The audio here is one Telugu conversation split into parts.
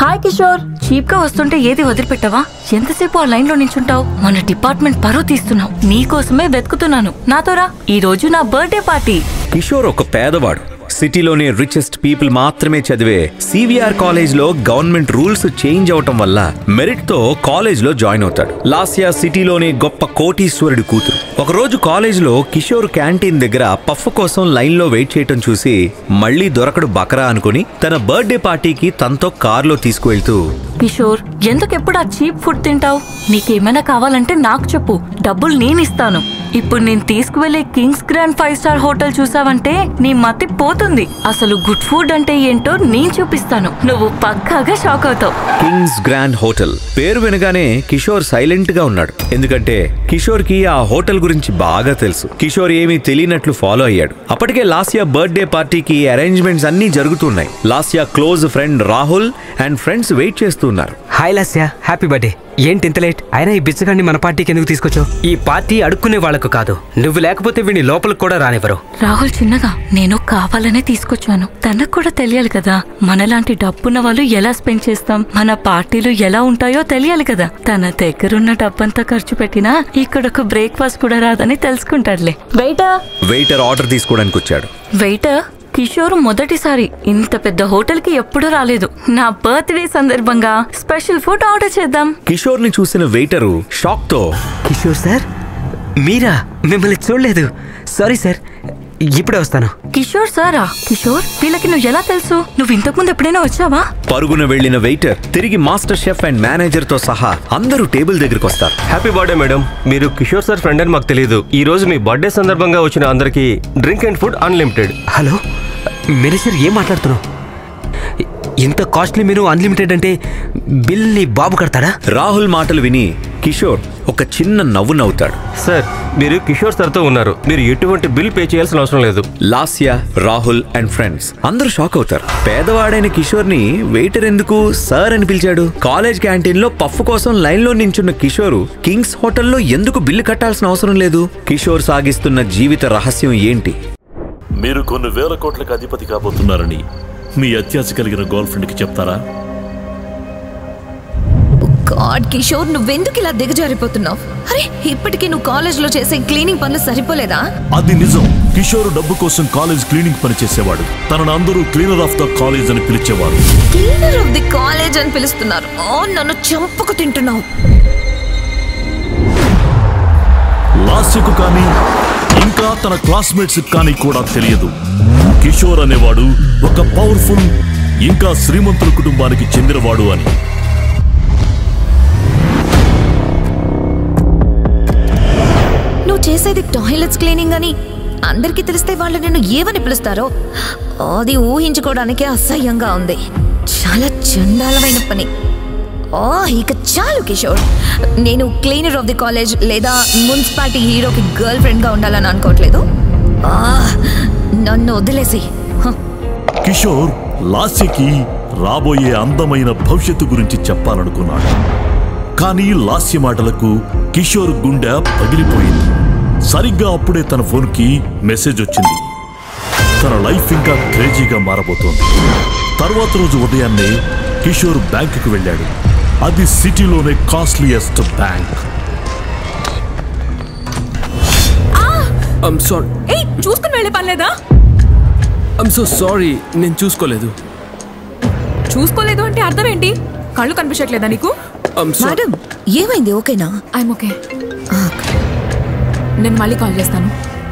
హాయ్ కిషోర్ చీప్ గా వస్తుంటే ఏది వదిలిపెట్టవా ఎంతసేపు ఆ లైన్ లో నించుంటావు మన డిపార్ట్మెంట్ పరువు తీస్తున్నావు నీకోసమే వెతుకుతున్నాను నాతో రా ఈ రోజు నా బర్త్డే పార్టీ కిషోర్ ఒక పేదవాడు సిటీలోని రిచెస్ట్ పీపుల్ మాత్రమే చదివే సివిఆర్ కాలేజ్ లో గవర్నమెంట్ రూల్స్ చేంజ్ అవటం వల్ల మెరిట్ తో కాలేజ్ లో జాయిన్ అవుతాడు లాస్యా సిటీలోని గొప్ప కోటీశ్వరుడి కూతురు ఒకరోజు కాలేజ్ లో కిషోర్ క్యాంటీన్ దగ్గర పఫ్ కోసం లైన్ లో వెయిట్ చేయటం చూసి మళ్ళీ దొరకడు బకరా అనుకుని తన బర్త్డే పార్టీకి తనతో కారులో తీసుకువెళ్తూ కిషోర్ ఎందుకెప్పుడు ఆ చీప్ ఫుడ్ తింటావు నీకేమైనా కావాలంటే నాకు చెప్పు డబ్బులు నేను ఇస్తాను ఇప్పుడు నేను తీసుకువెళ్లే kings grand five star hotel చూసావంటే నీ మతి పోతుంది అసలు గుడ్ ఫుడ్ అంటే ఏంటో నేను చూపిస్తాను నువ్వు పక్కాగా షాక్ అవుతావు కింగ్స్ గ్రాండ్ హోటల్ పేరు వినగానే కిషోర్ సైలెంట్ గా ఉన్నాడు ఎందుకంటే కిషోర్ కి ఆ హోటల్ గురించి బాగా తెలుసు కిషోర్ ఏమీ తెలియనట్లు ఫాలో అయ్యాడు అప్పటికే లాస్యా బర్త్డే పార్టీకి అరేంజ్మెంట్స్ అన్నీ జరుగుతున్నాయి Lasya close friend Rahul and friends wait చేస్తున్నారు హాయ్ లాస్యా హ్యాపీ బర్త్డే ఏంటి ఇంత లేట్ అయినా ఈ బిచ్చగాన్ని మన పార్టీకి ఎందుకు తీసుకొచ్చావు ఈ పార్టీ అడుక్కునే వాళ్ళకు కాదు నువ్వు లేకపోతే వీడిని లోపలికి కూడా రానివ్వరు రాహుల్ చిన్నగా నేను కావాలనే తీసుకొచ్చాను తనకు కూడా తెలియాలి కదా మనలాంటి డబ్బున్న వాళ్ళు ఎలా స్పెండ్ చేస్తాం మన పార్టీలు ఎలా ఉంటాయో తెలియాలి కదా తన దగ్గరున్న డబ్బంతా ఖర్చు పెట్టినా ఇక్కడ ఒక బ్రేక్ఫాస్ట్ కూడా రాదని తెలుసుకుంటాడులే వెయిటర్ వెయిటర్ ఆర్డర్ తీసుకోవడానికి వచ్చాడు వెయిటర్ కిషోర్ మొదటిసారి ఇంత పెద్ద హోటల్ కి ఎప్పుడూ రాలేదు నా బర్త్డే సందర్భంగా స్పెషల్ ఫుడ్ ఆర్డర్ చేద్దాం కిషోర్ ని చూసిన వెయిటరు షాక్ తో కిషోర్ సార్ మీరా మిమ్మల్ని చూడలేదు సారీ సార్ ఇప్పుడే వస్తాను కిషోర్ సారా కిషోర్ వీళ్ళకి నువ్వు ఎలా తెలుసు నువ్వు ఇంతకు ముందు ఎప్పుడైనా వచ్చావా పరుగున వెళ్లిన వెయిటర్ తిరిగి మాస్టర్ షెఫ్ అండ్ మేనేజర్ తో సహా అందరూ టేబుల్ దగ్గరికి వస్తారు హ్యాపీ బర్త్డే మేడం మీరు కిషోర్ సార్ ఫ్రెండ్ అని మాకు తెలియదు ఈ రోజు మీ బర్త్డే సందర్భంగా వచ్చిన అందరికీ drink and food unlimited hello manager ఏం మాట్లాడుతున్నావు ఇ- ఇంత కాస్ట్లీ మీరు అన్లిమిటెడ్ అంటే బిల్ నీ బాబు కడతాడా రాహుల్ మాటలు విని కిషోర్ ఒక చిన్న నవ్వు నవ్వుతాడు సార్ మీరు కిషోర్ సార్తో ఉన్నారు మీరు ఎటువంటి బిల్ పే చేయాల్సిన అవసరం లేదు లాస్యా రాహుల్ అండ్ ఫ్రెండ్స్ అందరూ షాక్ అవుతారు పేదవాడైన కిషోర్ ని వెయిటర్ ఎందుకు సార్ అని పిలిచాడు కాలేజ్ క్యాంటీన్ లో పఫ్ కోసం లైన్ లో నించున్న కిషోర్ కింగ్స్ హోటల్లో ఎందుకు బిల్లు కట్టాల్సిన అవసరం లేదు కిషోర్ సాగిస్తున్న జీవిత రహస్యం ఏంటి మీరు కొన్ని వేల కోట్లకు అధిపతి కాబోతున్నారని మీ అత్యాశ కలిగిన గర్ల్ ఫ్రెండ్కి చెప్తారా గాడ్ కిషోర్ నువ్వెందుకు ఇలా దిగజారిపోతున్నావు అరే ఇప్పటికీ నువ్వు కాలేజ్లో చేసే క్లీనింగ్ పనులు సరిపోలేదా అది నిజం కిషోర్ డబ్బు కోసం కాలేజ్ క్లీనింగ్ పని చేసేవాడు తనను అందరూ క్లీనర్ ఆఫ్ ద కాలేజ్ అని పిలిచేవారు క్లీనర్ ఆఫ్ ది కాలేజ్ అని పిలుస్తున్నారు ఓ నన్ను చంపకు తింటున్నావు లాస్యకు కానీ ఇంకా తన క్లాస్మేట్స్ కానీ కూడా తెలియదు కిషోర్ అనేవాడు ఒక పవర్ఫుల్ ఇంకా శ్రీమంతుల కుటుంబానికి చెందినవాడు అని నువ్వు చేసేది టాయిలెట్స్ క్లీనింగ్ అని అందరికీ తెలిస్తే వాళ్ళు నిన్ను ఏమని పిలుస్తారో అది ఊహించుకోవడానికే అసహ్యంగా ఉంది చాలా చండాలమైన పని ఓ ఇక చాలు కిషోర్ నేను క్లీనర్ ఆఫ్ ది కాలేజ్ లేదా మున్సిపాలిటీ హీరోకి గర్ల్ ఫ్రెండ్గా ఉండాలని అనుకోవట్లేదు ఆ, నన్ను వదిలేసి హ. కిషోర్ లాస్యకి రాబోయే అందమైన భవిష్యత్తు గురించి చెప్పాలనుకున్నాడు కానీ లాస్య మాటలకు కిషోర్ గుండె పగిలిపోయింది సరిగ్గా అప్పుడే తన ఫోన్కి మెసేజ్ వచ్చింది తన లైఫ్ ఇంకా క్రేజీగా మారబోతోంది తర్వాత రోజు ఉదయాన్నే కిషోర్ బ్యాంకుకు వెళ్ళాడు అది సిటీలోనే కాస్ట్లీయెస్ట్ బ్యాంక్ ఐమ్ సారీ ఏయ్ చూసుకుని వెళ్ళే పనిలేదా ఐమ్ సో సారీ నేను చూసుకోలేదు చూసుకోలేదు అంటే అర్థం ఏంటి కళ్ళు కనిపించట్లేదా నీకు ఐమ్ సారీ మేడం ఏమైంది ఓకేనా ఐఎమ్ ఓకే నేను మళ్ళీ కాల్ చేస్తాను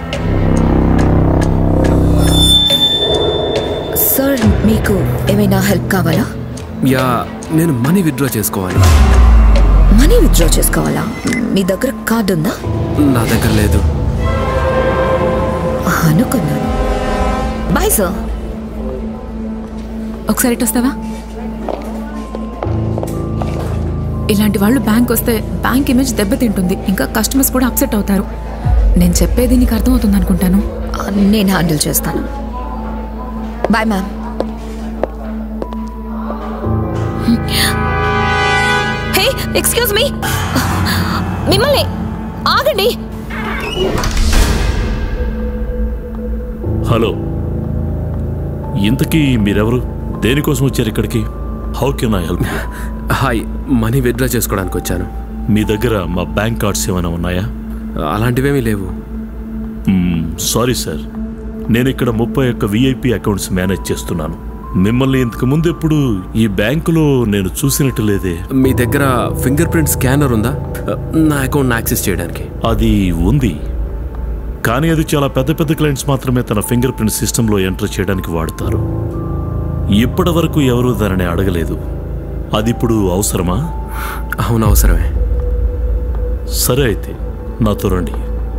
సార్ మీకు ఏమైనా హెల్ప్ కావాలా యా నేను మనీ విత్డ్రా చేసుకోవాలి మనీ విత్డ్రా చేసుకోవాలా మీ దగ్గర కార్డు ఉందా నా దగ్గర లేదు అనుకున్నాను బాయ్ సార్ ఒకసారి ఇటు వస్తావా ఇలాంటి వాళ్ళు బ్యాంక్ వస్తే బ్యాంక్ ఇమేజ్ దెబ్బతింటుంది ఇంకా కస్టమర్స్ కూడా అప్సెట్ అవుతారు నేను చెప్పేది నీకు అర్థమవుతుంది అనుకుంటాను నేను హ్యాండిల్ చేస్తాను bye ma'am hey excuse me మిమ్మల్ని ఆగండి హలో ఇంతకీ మీరెవరు దేనికోసం వచ్చారు ఇక్కడికి how can I help hi money withdraw చేసుకోవడానికి వచ్చాను మీ దగ్గర మా బ్యాంక్ కార్డ్స్ ఏమైనా ఉన్నాయా అలాంటివేమీ లేవు సారీ సార్ నేను ఇక్కడ ముప్పై ఒక్క విఐపి అకౌంట్స్ మేనేజ్ చేస్తున్నాను మిమ్మల్ని ఇంతకు ముందు ఎప్పుడు ఈ బ్యాంకులో నేను చూసినట్టు లేదే మీ దగ్గర ఫింగర్ ప్రింట్ స్కానర్ ఉందా నా అకౌంట్ యాక్సెస్ చేయడానికి అది ఉంది కానీ అది చాలా పెద్ద పెద్ద క్లయింట్స్ మాత్రమే తన ఫింగర్ ప్రింట్ సిస్టంలో ఎంటర్ చేయడానికి వాడతారు ఇప్పటి వరకు ఎవరూ దానిని అడగలేదు అది ఇప్పుడు అవసరమా అవును అవసరమే సరే అయితే నాతో రండి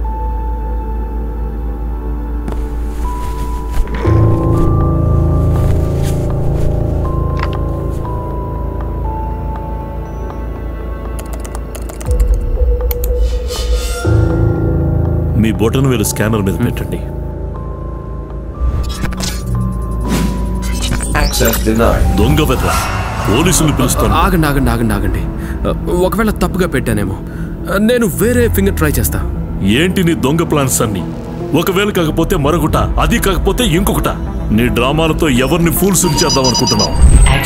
మీ బొటన్ వేలు స్కానర్ మీద పెట్టండి దొంగ వెద పోలీసులు పిలుస్తాను ఆగండి ఆగండి ఆగండి ఆగండి ఒకవేళ తప్పుగా పెట్టానేమో నేను వేరే ఫింగర్ ట్రై చేస్తా ఏంటి నీ దొంగ ప్లాన్స్ అన్ని ఒకవేళ కాకపోతే మరొకట అది కాకపోతే ఇంకొకట నీ డ్రామాలతో ఎవరిని ఫూల్స్ చేద్దాం అనుకుంటున్నావు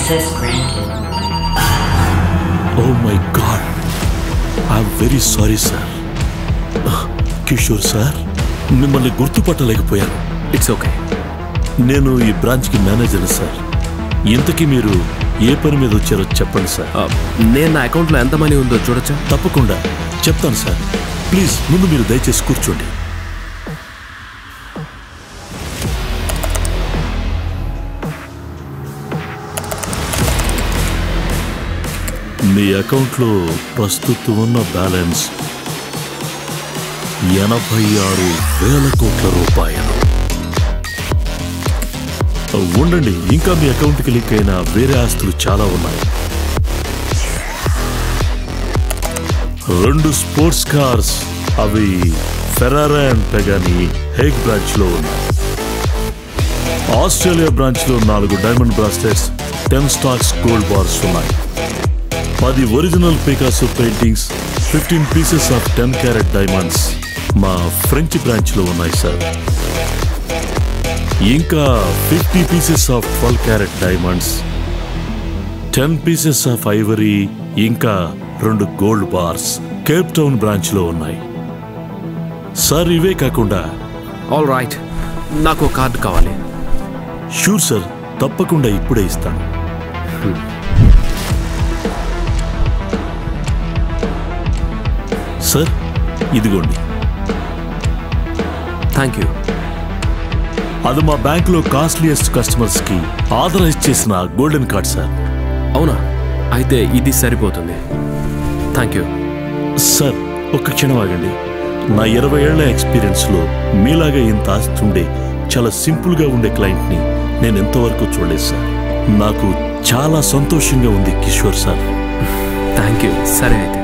oh my god I'm very sorry sir Kishore sir మిమ్మల్ని గుర్తుపట్టలేకపోయాను ఇట్స్ ఓకే నేను ఈ బ్రాంచ్కి మేనేజర్ సార్ ఇంతకీ మీరు ఏ పని మీద వచ్చారో చెప్పండి సార్ నేను నా అకౌంట్లో ఎంత మనీ ఉందో చూడొచ్చా తప్పకుండా చెప్తాను సార్ ప్లీజ్ ముందు మీరు దయచేసి కూర్చోండి మీ అకౌంట్లో ప్రస్తుతం ఉన్న బ్యాలెన్స్ ఎనభై ఆరు వేల కోట్ల రూపాయలు ఉండండి ఇంకా మీ అకౌంట్కి లింక్ అయిన వేరే ఆస్తులు చాలా ఉన్నాయి రెండు స్పోర్ట్స్ కార్స్ అవి Ferrari and Pagani Hague branch లో ఉన్నాయి ఆస్ట్రేలియా బ్రాంచ్ లో నాలుగు diamond bracelets ten stacks gold bars ఉన్నాయి పది original Picasso paintings fifteen pieces of ten carat diamonds మా ఫ్రెంచ్ బ్రాంచ్ లో ఉన్నాయి సార్ ఇంకా fifty pieces of twelve carat diamonds ten pieces of ivory ఇంకా రెండు gold bars Cape Town branch లో ఉన్నాయి సార్ ఇవే కాకుండా ఆల్ రైట్ నాకు ఒక కార్డు కావాలి షూర్ సార్ తప్పకుండా ఇప్పుడే ఇస్తాను సార్ ఇదిగోండి థ్యాంక్ యూ అది మా బ్యాంకులో కాస్ట్లీయెస్ట్ కస్టమర్స్ కి ఆథరైజ్ చేసిన గోల్డెన్ కార్డ్ సార్ అవునా అయితే ఇది సరిపోతుంది థ్యాంక్ యూ సార్ ఒక్క క్షణం ఆగండి నా ఇరవై ఏళ్ల ఎక్స్పీరియన్స్లో మీలాగా ఇంత ఆస్తి ఉండే చాలా సింపుల్గా ఉండే క్లయింట్ని నేను ఎంతవరకు చూడలేదు సార్ నాకు చాలా సంతోషంగా ఉంది కిషోర్ సార్ థ్యాంక్ యూ సరే అయితే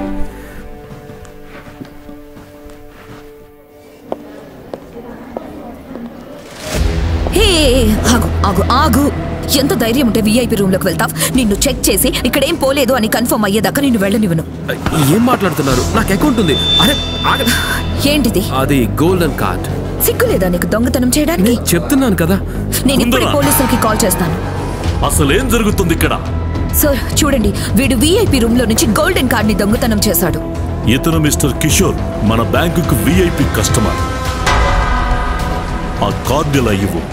హే ఆగు ఆగు ఆగు ఎంత ధైర్యం ఉంటే విఐపి రూమ్ లోకి వెళ్తావ్ నిన్ను చెక్ చేసి ఇక్కడేం పోలేదు అని కన్ఫర్మ్ అయ్యేదాకా నిన్ను వెళ్ళనివ్వను ఏం మాట్లాడుతున్నారు నాకు అకౌంట్ ఉంది అరే ఆగండి ఏంటిది అది గోల్డెన్ కార్డ్ సిగ్గు లేదా నీకు దొంగతనం చేయడానికి చెప్తున్నాను కదా నేను ఇప్పుడే ఉందరా? పోలీసులకి కాల్ చేస్తాను అసలు ఏం జరుగుతుంది ఇక్కడ సార్ చూడండి వీడు విఐపి రూమ్ లో నుంచి గోల్డెన్ కార్డ్ ని దొంగతనం చేశాడు ఇతను మిస్టర్ కిషోర్ మన బ్యాంకుకు విఐపి కస్టమర్ ఆ కార్డు ఇలా ఇవ్వు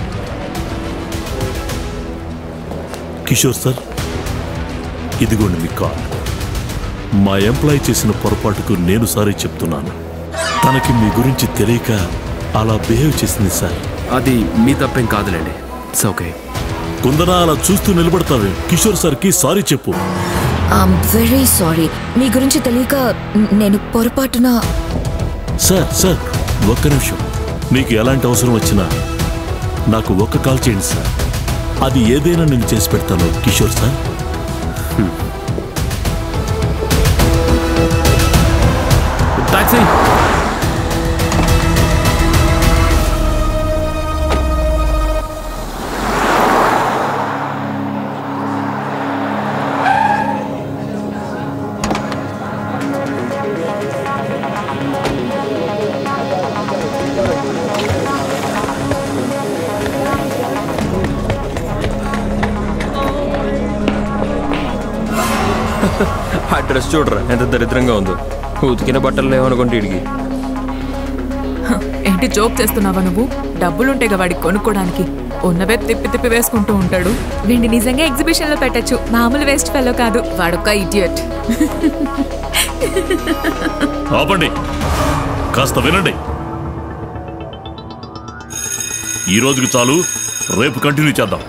కిషోర్ సార్ ఇదిగోండి మీ కార్డు మా ఎంప్లాయ్ చేసిన పొరపాటుకు నేను సారీ చెప్తున్నాను తనకి మీ గురించి తెలియక అలా బిహేవ్ చేసింది సార్ అది మీ తప్పేం కాదులేండి ఇట్స్ ఓకే కుందన అలా చూస్తూ నిలబడతావే కిషోర్ సార్కి సారీ చెప్పు ఐఎమ్ వెరీ సారీ మీ గురించి తెలియక న- నేను పొరపాటున సార్ సార్ ఒక్క నిమిషం మీకు ఎలాంటి అవసరం వచ్చినా నాకు ఒక్క కాల్ చేయండి సార్ అది ఏదైనా నేను చేసి పెడతాను కిషోర్ సార్ టాక్సీ ఆ డ్రెస్ చూడరా ఎంత దరిద్రంగా ఉందో ఉతికిన బట్టలు లేవనుకుంటే ఇడికి ఏంటి జోక్ చేస్తున్నావా నువ్వు డబ్బులుంటాయి వాడికి కొనుక్కోడానికి ఉన్నవే తిప్పి తిప్పి వేసుకుంటూ ఉంటాడు వీడిని నిజంగా ఎగ్జిబిషన్ లో పెట్టచ్చు మామూలు వేస్ట్ ఫెలో కాదు వాడొక్క ఇడియట్ ఆపండి కాస్త వినండి ఈ రోజుకి చాలు రేపు కంటిన్యూ చేద్దాం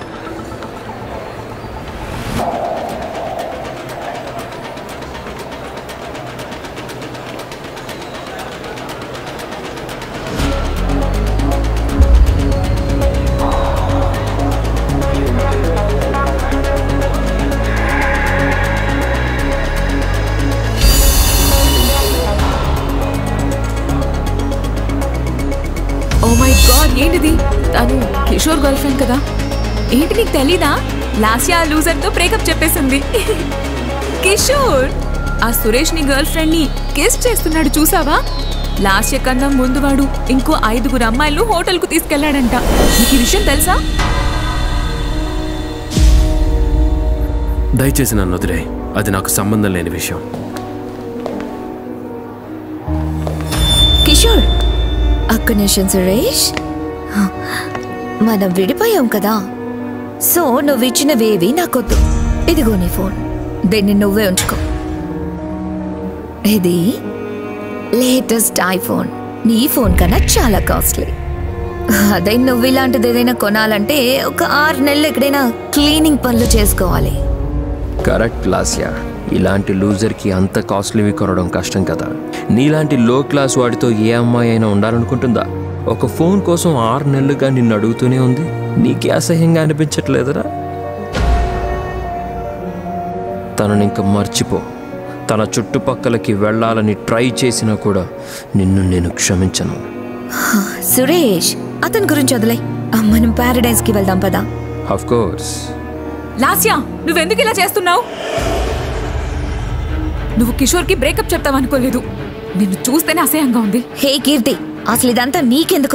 ఓ మై గాడ్ ఏంటిది తను కిషోర్ గర్ల్ ఫ్రెండ్ కదా ఏంటి నీకు తెలీదా లాస్యా లూజర్ తో బ్రేకప్ చెప్పేసింది కిషోర్ ఆ సురేష్ ని గర్ల్ ఫ్రెండ్ ని కిస్ చేస్తున్నాడు చూసావా లాస్య కన్నా ముందు వాడు ఇంకో ఐదుగురు అమ్మాయిలు హోటల్ కు తీసుకెళ్లాడంట నీకు ఈ విషయం తెలుసా దయచేసి నన్ను వదిలే అది నాకు సంబంధం లేని విషయం కిషోర్ అక్క నిమిషం సురేష్ హ, మనం విడిపోయాం కదా సో నువ్వు ఇచ్చినవేవి నాకొద్దు ఇదిగో నీ ఫోన్ దీన్ని నువ్వే ఉంచుకో ఇది లేటెస్ట్ ఐఫోన్ నీ ఫోన్ కన్నా చాలా కాస్ట్లీ అదే నువ్వు ఇలాంటిది ఏదైనా కొనాలంటే ఒక ఆరు నెలలు ఎక్కడైనా క్లీనింగ్ పనులు చేసుకోవాలి కరెక్ట్ లాస్యా ఇలాంటి లూజర్కి అంత కాస్ట్లీవి కొనడం కష్టం కదా నీలాంటి లో క్లాస్ వాడితో ఏ అమ్మాయి అయినా ఉండాలనుకుంటుందా ఒక ఫోన్ కోసం ఆరు నెలలుగా నిన్ను అడుగుతూనే ఉంది నీకే అసహ్యంగా అనిపించట్లేదురా తనని ఇంక మర్చిపో తన చుట్టుపక్కలకి వెళ్ళాలని ట్రై చేసినా కూడా నిన్ను నేను క్షమించను సురేష్ అతని గురించి వదిలే మనం ప్యారడైజ్ కి వెళ్దాం పదా అఫ్ కోర్స్ లాస్యా నువ్వెందుకు ఇలా చేస్తున్నావు నువ్వు కిషోర్ కి బ్రేకప్ చెప్తావనుకోలేదు నిన్ను చూస్తేనే అసహ్యంగా ఉంది హే కీర్తి అసలు ఇదంతా నీకెందుకు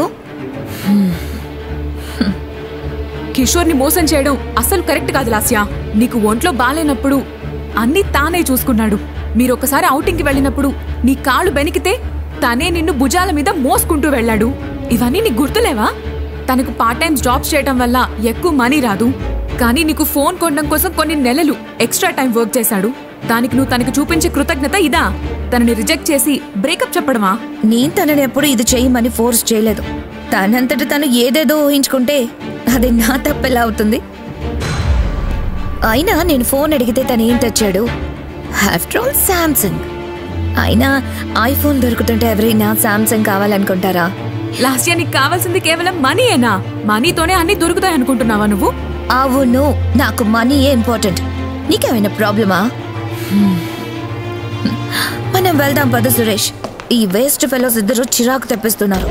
కిషోర్ ని మోసం చేయడం అస్సలు కరెక్ట్ కాదు లాస్యా నీకు ఒంట్లో బాలేనప్పుడు అన్ని తానే చూసుకున్నాడు మీరు ఒకసారి ఔటింగ్ కి వెళ్ళినప్పుడు నీ కాళ్ళు బెనికితే తనే నిన్ను భుజాల మీద మోసుకుంటూ వెళ్ళాడు ఇవన్నీ నీకు గుర్తులేవా తనకు పార్ట్ టైం జాబ్స్ చేయడం వల్ల ఎక్కువ మనీ రాదు కానీ నీకు ఫోన్ కొనడం కోసం కొన్ని నెలలు ఎక్స్ట్రా టైం వర్క్ చేశాడు దానికి నువ్వు తనకు చూపించే కృతజ్ఞత ఇదా తనని రిజెక్ట్ చేసి బ్రేకప్ చెప్పడమా నేను తనని ఎప్పుడు ఇది చేయమని ఫోర్స్ చేయలేదు తనంతట తను ఏదేదో ఊహించుకుంటే అది నా తప్పెలా అవుతుంది అయినా నేను ఫోన్ అడిగితే తను ఏం తెచ్చాడు ఆఫ్టర్ ఆల్ శాంసంగ్ అయినా ఐఫోన్ దొరుకుతుంటే ఎవరైనా శాంసంగ్ కావాలనుకుంటారా లాస్ట్ ఇయర్ నీకు కావాల్సింది కేవలం మనీయేనా మనీతోనే అన్ని దొరుకుతాయి అనుకుంటున్నావా నువ్వు అవును నాకు మనీయే ఇంపార్టెంట్ నీకేమైనా ప్రాబ్లమా హ్మ్. మనం వెళ్దాం పద సురేష్ ఈ వేస్ట్ ఫెలోస్ ఇద్దరు చిరాకు తెప్పిస్తున్నారు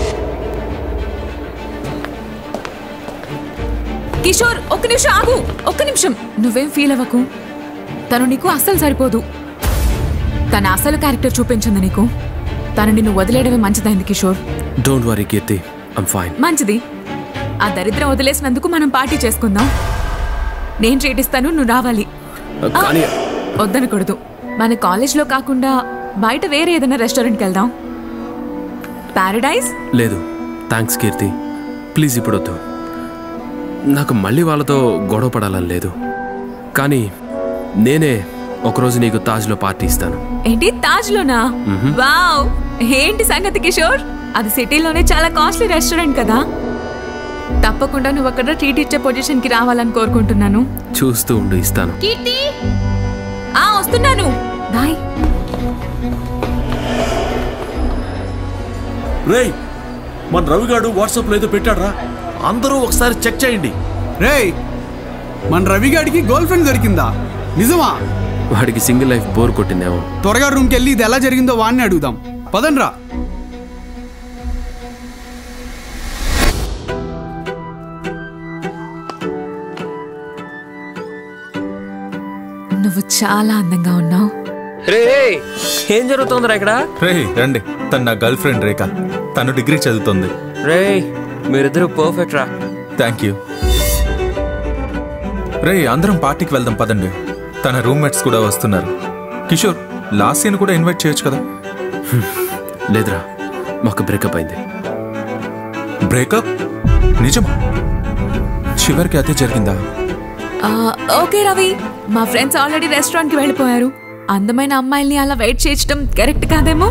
కిషోర్ ఒక్క నిమిషం ఆగు ఒక్క నిమిషం నువ్వేం ఫీల్ అవ్వకు తను నీకు అస్సలు సరిపోదు తన అసలు క్యారెక్టర్ చూపించింది నీకు తను నిన్ను వదిలేయడమే మంచిదైంది Kishore don't worry Keerthi I'm fine మంచిది ఆ దరిద్రం వదిలేసినందుకు మనం పార్టీ చేసుకుందాం నేను ట్రీట్ ఇస్తాను నువ్వు రావాలి కానీ వద్దనకూడదు మన కాలేజ్లో కాకుండా బయట వేరే ఏదైనా రెస్టారెంట్కి వెళ్దాం ప్యారడైజ్ లేదు థ్యాంక్స్ కీర్తి ప్లీజ్ ఇప్పుడు వద్దు నాకు మళ్ళీ వాళ్ళతో గొడవ పడాలని లేదు కానీ నేనే ఒకరోజు నీకు తాజ్లో పార్టీ ఇస్తాను ఏంటి తాజ్లోనా వావ్ ఏంటి సంగతి కిషోర్ అది సిటీలోనే చాలా కాస్ట్లీ రెస్టారెంట్ కదా తప్పకుండా నువ్వు అక్కడ ట్రీట్ ఇచ్చే పొజిషన్ కి రావాలని కోరుకుంటున్నాను చూస్తూ ఉండు ఇస్తాను కీర్తి ఆ వస్తున్నాను బాయ్ రేయ్ మన రవిగాడు వాట్సాప్లో ఏదో పెట్టాడ్రా అందరూ ఒకసారి చెక్ చేయండి రేయ్ మన రవిగాడికి గర్ల్ ఫ్రెండ్ దొరికిందా నిజమా వాడికి సింగిల్ లైఫ్ బోర్ కొట్టిందేమో త్వరగా రూమ్కి వెళ్ళి ఇది ఎలా జరిగిందో వాడిని అడుగుదాం పదండ్రా నువ్వు చాలా అందంగా ఉన్నావు రే ఏం జరుగుతుందిరా ఇక్కడ రే రండి తను నా గర్ల్ ఫ్రెండ్ రేఖ తను డిగ్రీ చదువుతుంది రే మీరిద్దరు పర్ఫెక్ట్ రా థ్యాంక్ యూ రే అందరం పార్టీకి వెళ్దాం పదండి తన రూమ్మేట్స్ కూడా వస్తున్నారు కిషోర్ లాస్యను కూడా ఇన్వైట్ చేయొచ్చు కదా లేదురా మాకు బ్రేకప్ అయింది బ్రేకప్ నిజమా చివరికి అదే జరిగిందా ఆ, ఓకే రవి మా ఫ్రెండ్స్ ఆల్రెడీ రెస్టారెంట్ కి వెళ్ళిపోయారు అందమైన అమ్మాయిల్ని అలా వెయిట్ చేయించడం కరెక్ట్ కాదేమో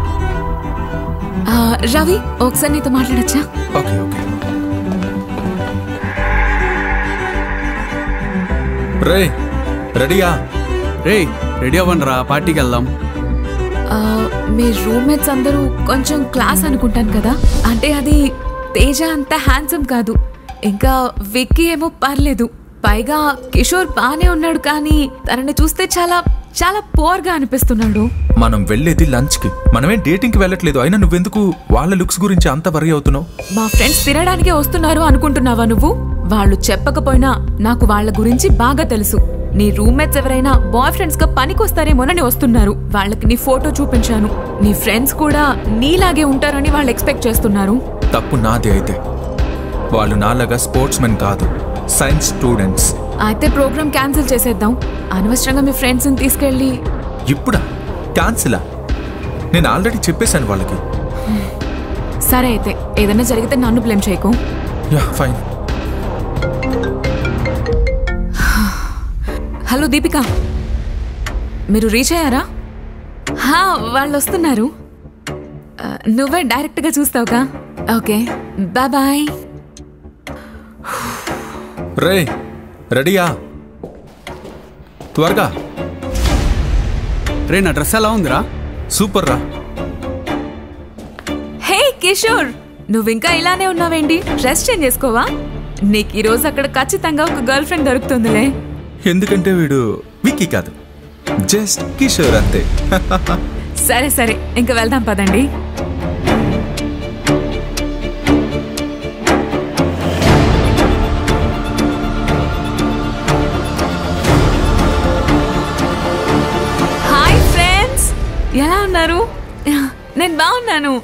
ఆ, రవి ఒకసారి నీతో మాట్లాడచ్చా ఓకే ఓకే రే రెడీయా రే రెడీ అవ్వండి రా పార్టీకి వెళ్దాం మీ రూమ్మేట్స్ అందరూ కొంచెం క్లాస్ అనుకుంటాను కదా అంటే అది తేజ అంత హ్యాండ్సమ్ కాదు ఇంకా విక్కీ ఏమో పర్లేదు పైగా కిషోర్ బానే ఉన్నాడు కానీ తనని చూస్తే చాలా చాలా పోర్గా అనిపిస్తున్నాడు మనం వెళ్ళేది లంచ్ కి మనమేం డేటింగ్ కి వెళ్ళట్లేదు అయినా నువ్వెందుకు వాళ్ళ లుక్స్ గురించి అంత వరి అవుతున్నావు మా ఫ్రెండ్స్ తినడానికే వస్తున్నారు అనుకుంటున్నావా నువ్వు వాళ్ళు చెప్పకపోయినా నాకు వాళ్ళ గురించి బాగా తెలుసు నీ రూమ్మేట్స్ ఎవరైనా బాయ్ ఫ్రెండ్స్ గా పనికొస్తారేమోనని వస్తున్నారు వాళ్ళకి నీ ఫోటో చూపించాను నీ ఫ్రెండ్స్ కూడా నీలాగే ఉంటారని వాళ్ళు ఎక్స్పెక్ట్ చేస్తున్నారు తప్పు నాది అయితే వాళ్ళు నాలాగా స్పోర్ట్స్ మెన్ కాదు సైన్స్ స్టూడెంట్స్ అయితే ప్రోగ్రామ్ క్యాన్సిల్ చేసేద్దాం అనవసరంగా మీ ఫ్రెండ్స్ ని తీసుకెళ్ళి ఇప్పుడా క్యాన్సిలా నేను ఆల్రెడీ చెప్పేశాను వాళ్ళకి సరే అయితే ఏదైనా జరిగితే నన్ను బ్లేమ్ చేయకు యా ఫైన్ హలో దీపిక మీరు రీచ్ అయ్యారా హా వాళ్ళు వస్తున్నారు ఆ, నువ్వే డైరెక్ట్గా చూస్తావుగా ఓకే బాయ్ బాయ్ రే రెడీయా త్వరగా రే నా డ్రెస్ ఎలా ఉందిరా సూపర్ రా హే కిషోర్ నువ్వు ఇంకా ఇలానే ఉన్నావేంటి డ్రెస్ చేంజ్ చేసుకోవా నీకు ఈ రోజు అక్కడ ఖచ్చితంగా ఒక గర్ల్ ఫ్రెండ్ దొరుకుతుందిలే ఎందుకంటే వీడు విక్కీ కాదు జస్ట్ కిషోర్ అంతే సరే సరే ఇంకా వెళ్దాం పదండి హాయ్ ఫ్రెండ్స్ ఎలా ఉన్నారు నేను బాగున్నాను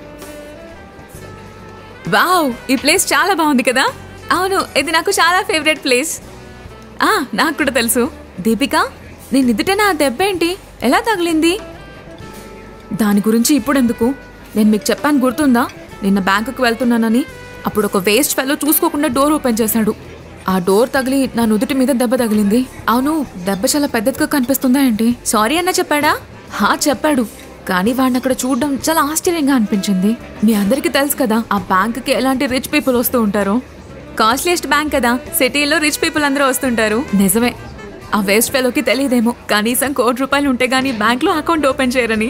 వావ్ ఈ ప్లేస్ చాలా బాగుంది కదా అవును ఇది నాకు చాలా ఫేవరెట్ ప్లేస్ ఆ నాకు కూడా తెలుసు దీపిక నీ నిదుట నా దెబ్బ ఏంటి ఎలా తగిలింది దాని గురించి ఇప్పుడెందుకు నేను మీకు చెప్పాను గుర్తుందా నిన్న బ్యాంకుకు వెళ్తున్నానని అప్పుడు ఒక వేస్ట్ ఫెలో చూసుకోకుండా డోర్ ఓపెన్ చేశాడు ఆ డోర్ తగిలి నా నుదుటి మీద దెబ్బ తగిలింది అవును దెబ్బ చాలా పెద్దదిగా కనిపిస్తుందా ఏంటి సారీ అన్న చెప్పాడా హా చెప్పాడు కానీ వాడిని అక్కడ చూడడం చాలా ఆశ్చర్యంగా అనిపించింది మీ అందరికీ తెలుసు కదా ఆ బ్యాంకుకి ఎలాంటి రిచ్ పీపుల్ వస్తూ ఉంటారో కాస్ట్లీయెస్ట్ బ్యాంక్ కదా సిటీలో రిచ్ పీపుల్ అందరూ వస్తుంటారు నిజమే ఆ వేస్ట్ ఫెలోకి తెలియదేమో కనీసం కోటి రూపాయలు ఉంటే గానీ బ్యాంక్ లో అకౌంట్ ఓపెన్ చేయరని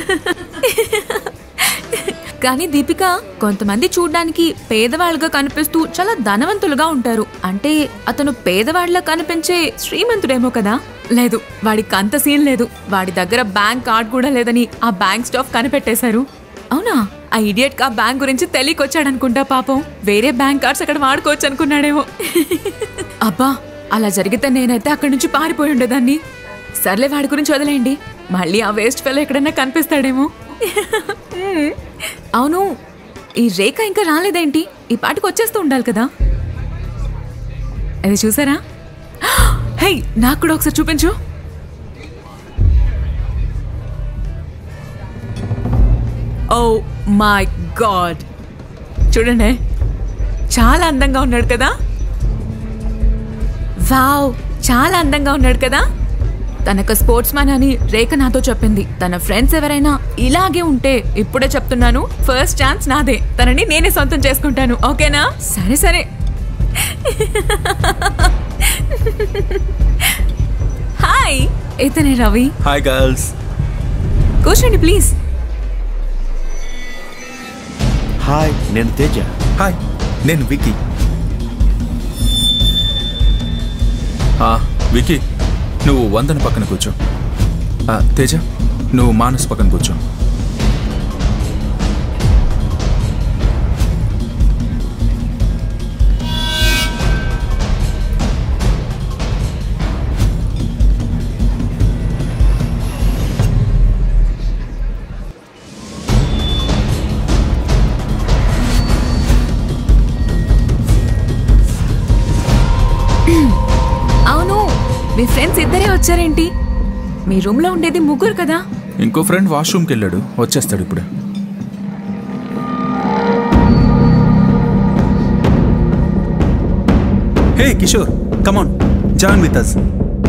కానీ దీపిక కొంతమంది చూడ్డానికి పేదవాళ్ళుగా కనిపిస్తూ చాలా ధనవంతులుగా ఉంటారు అంటే అతను పేదవాళ్ళ కనిపించే శ్రీమంతుడేమో కదా లేదు వాడికి అంత సీన్ లేదు వాడి దగ్గర బ్యాంక్ కార్డ్ కూడా లేదని ఆ బ్యాంక్ స్టాఫ్ కనిపెట్టేశారు అవునా ఆ ఇడియట్ ఆ బ్యాంక్ గురించి తెలియకొచ్చాడనుకుంటా పాపం వేరే బ్యాంక్ కార్డ్స్ అక్కడ వాడుకోవచ్చు అనుకున్నాడేమో అబ్బా అలా జరిగితే నేనైతే అక్కడి నుంచి పారిపోయి ఉండేదాన్ని సర్లే వాడి గురించి వదిలేయండి మళ్ళీ ఆ వేస్ట్ ఫెలో ఎక్కడన్నా కనిపిస్తాడేమో మ్మ్. అవును ఈ రేఖ ఇంకా రాలేదేంటి ఈ పాటికి వచ్చేస్తూ ఉండాలి కదా అది చూసారా హే నాకు కూడా ఒకసారి చూపించు ఓ మై గాడ్ చూడండి చాలా అందంగా ఉన్నాడు కదా వావ్ చాలా అందంగా ఉన్నాడు కదా తనకు స్పోర్ట్స్ మ్యాన్ అని రేఖ నాతో చెప్పింది తన ఫ్రెండ్స్ ఎవరైనా ఇలాగే ఉంటే ఇప్పుడే చెప్తున్నాను ఫస్ట్ ఛాన్స్ నాదే తనని నేనే సొంతం చేసుకుంటాను ఓకేనా సరే సరే హాయ్ ఇతనే రవి హాయ్ గర్ల్స్ కూర్చోండి ప్లీజ్ హాయ్ నేను తేజ హాయ్ నేను విక్కీ ఆ, విక్కీ నువ్వు వందన పక్కన కూర్చో ఆ, తేజ నువ్వు మానస్ పక్కన కూర్చో అవును మీ ఫ్రెండ్స్ ఇద్దరే వచ్చారు వచ్చారేంటి మీ రూమ్లో ఉండేది ముగ్గురు కదా ఇంకో ఫ్రెండ్ వాష్రూమ్కి వెళ్ళాడు వచ్చేస్తాడు ఇప్పుడు hey Kishore come on join with us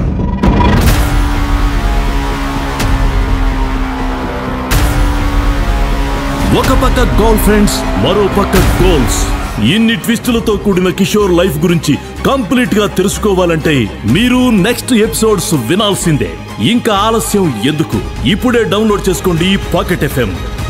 ఒక పక్క గర్ల్ ఫ్రెండ్స్ మరో పక్క గోల్స్ ఇన్ని ట్విస్టులతో కూడిన కిషోర్ లైఫ్ గురించి కంప్లీట్ గా తెలుసుకోవాలంటే మీరు నెక్స్ట్ ఎపిసోడ్స్ వినాల్సిందే ఇంకా ఆలస్యం ఎందుకు ఇప్పుడే డౌన్లోడ్ చేసుకోండి పాకెట్ ఎఫ్ఎం